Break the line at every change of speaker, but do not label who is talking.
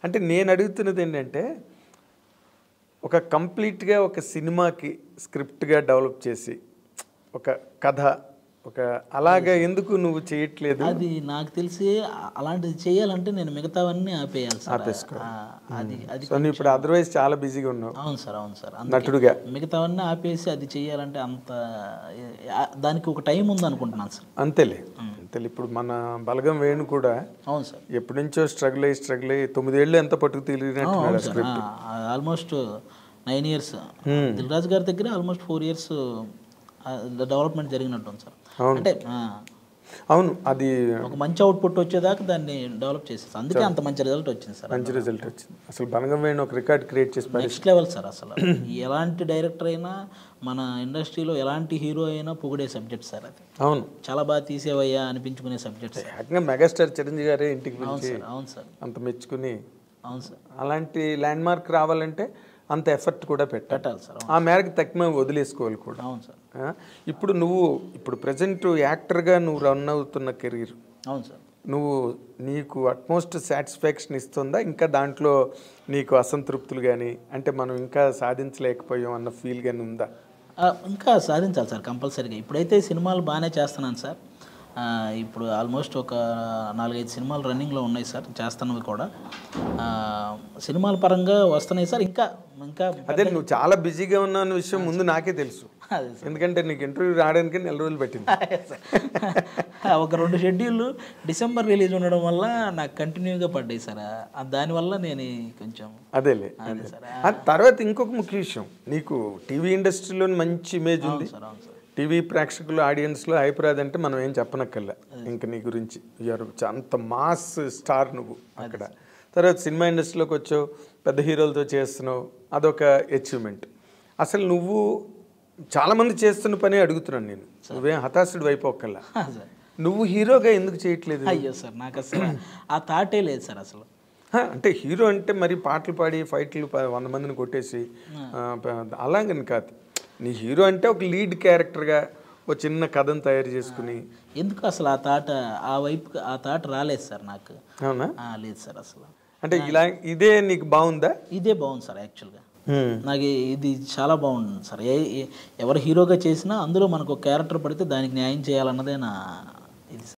అంటే నేను అడుగుతున్నది ఏంటంటే ఒక కంప్లీట్గా ఒక సినిమాకి స్క్రిప్ట్గా డెవలప్ చేసి ఒక కథ ఒక అలాగా ఎందుకు నువ్వు చేయట్లేదు
అది నాకు తెలిసి అ- అలాంటిది చేయాలంటే నేను మిగతావన్నీ ఆపేయాలి సార్
ఆపేసుకోవాలి.
ఆ, అది అది
సో నువ్వు ఇప్పుడు అదర్వైజ్ చాలా బిజీగా ఉన్నావు
అవును సార్ అవును సార్ అందుకే
నటుడుగా
మిగతావన్నీ ఆపేసి అది చేయాలంటే అంత ఆ, దానికి ఒక టైం ఉంది అనుకుంటున్నాను సార్
అంతేలే అంతేలే ఇప్పుడు మన బలగం వేణు కూడా
అవును సార్
ఎప్పటి నుంచో స్ట్రగుల్ అయ్యి స్ట్రగుల్ అయ్యి తొమ్మిదేళ్ళు ఎంత పట్టుకు తిరిగినట్టున్నాడు
అవును sir almost nine years Dil Raju గారి దగ్గర ఆల్మోస్ట్ ఫోర్ ఇయర్స్ డెవలప్మెంట్ జరిగినట్టుంది సార్ అంటే ఆ,
అవును అది
ఒక మంచి అవుట్పుట్ వచ్చేదాకా దాన్ని డెవలప్ చేసేసి అందుకే అంత మంచి రిజల్ట్ వచ్చింది సార్
మంచి రిజల్ట్ వచ్చింది అసలు బలగం వేణు ఒక రికార్డ్ క్రియేట్ చేసి పడే
నెక్స్ట్ లెవెల్ సార్ అసలు ఎలాంటి డైరెక్టర్ అయినా మన ఇండస్ట్రీలో ఎలాంటి హీరో అయినా పొగిడే సబ్జెక్ట్ సార్ అది
అవును
చాలా బాగా తీసేవయ్యా అనిపించుకునే సబ్జెక్ట్ సార్
ఏకంగా మెగాస్టార్ చిరంజీవి గారే ఇంటికి
అవును
పిలిచి
సార్ అవును సార్
అంత మెచ్చుకుని
అవును సార్
అలాంటి ల్యాండ్ మార్క్ రావాలంటే అంత ఎఫర్ట్ కూడా పెట్టాలి
పెట్టాలి సార్
ఆ మేరకు తక్కువ వదిలేసుకోవాలి కూడా
అవును సార్
ఆ? ఇప్పుడు నువ్వు ఇప్పుడు ప్రజెంట్ యాక్టర్గా నువ్వు రన్ అవుతున్న కెరీర్
అవును సార్
నువ్వు నీకు అట్మోస్ట్ సాటిస్ఫాక్షన్ ఇస్తుందా ఇంకా దాంట్లో నీకు అసంతృప్తులు కానీ అంటే మనం ఇంకా సాధించలేకపోయాం అన్న ఫీల్ కానీ ఉందా
ఆ, ఇంకా సాధించాలి సార్ కంపల్సరీగా ఇప్పుడైతే సినిమాలు బాగానే చేస్తున్నాను సార్ ఆ, ఇప్పుడు ఆల్మోస్ట్ ఒక నాలుగైదు సినిమాలు రన్నింగ్లో ఉన్నాయి సార్ చేస్తున్నవి కూడా ఆ, సినిమాల పరంగా వస్తున్నాయి సార్ ఇంకా ఇంకా
అదే నువ్వు చాలా బిజీగా ఉన్నావు అన్న విషయం ముందు నాకే తెలుసు
అదే
ఎందుకంటే నీకు ఇంటర్వ్యూ రావడానికి నెల రోజులు పట్టింది
సార్ ఒక రెండు షెడ్యూల్ డిసెంబర్ రిలీజ్ ఉండడం వల్ల నాకు కంటిన్యూగా పడ్డాయి సార్ ఆ, దానివల్ల నేను కొంచెం
అదేలే
అదే
అదే.
సార్
ఆ తర్వాత ఇంకొక ముఖ్య విషయం నీకు టీవీ ఇండస్ట్రీలో మంచి ఇమేజ్ ఉంది
సార్ అవును సార్
టీవీ ప్రేక్షకులు ఆడియన్స్లో హైపరాజ్ అంటే మనం ఏం చెప్పనక్కర్లే ఇంకా నీ గురించి యూఆర్ అంత మాస్ స్టార్ నువ్వు అక్కడ తర్వాత సినిమా ఇండస్ట్రీలోకి వచ్చావు పెద్ద హీరోలతో చేస్తున్నావు అదొక అచీవ్మెంట్ అసలు నువ్వు చాలామంది చేస్తున్న పని అడుగుతున్నాను నేను నువ్వేం హతాశుడు అయిపోకల్లా
ఆ, సార్
నువ్వు హీరోగా ఎందుకు చేయట్లేదు
అయ్యో సార్ నాకు అసలు ఆ థాటే లేదు సార్ అసలు
హ, అంటే హీరో అంటే మరి పాటలు పాడి ఫైట్లు ప- వంద మందిని కొట్టేసి ఆ, ప- అలాగని కాదు నీ హీరో అంటే ఒక లీడ్ క్యారెక్టర్గా ఒక చిన్న కథను తయారు చేసుకుని
ఎందుకు అసలు ఆ థాట్ ఆ వైపు ఆ థాట్ రాలేదు సార్ నాకు
అవునా
ఆ, లేదు సార్ అసలు
అంటే ఇలా ఇదే నీకు బాగుందా
ఇదే బాగుంది సార్ యాక్చువల్గా నాకు ఇది చాలా బాగుంది సార్ ఏ ఏ- ఎవరు హీరోగా చేసినా అందులో మనకు ఒక క్యారెక్టర్ పడితే దానికి న్యాయం చేయాలన్నదే నా ఇది సార్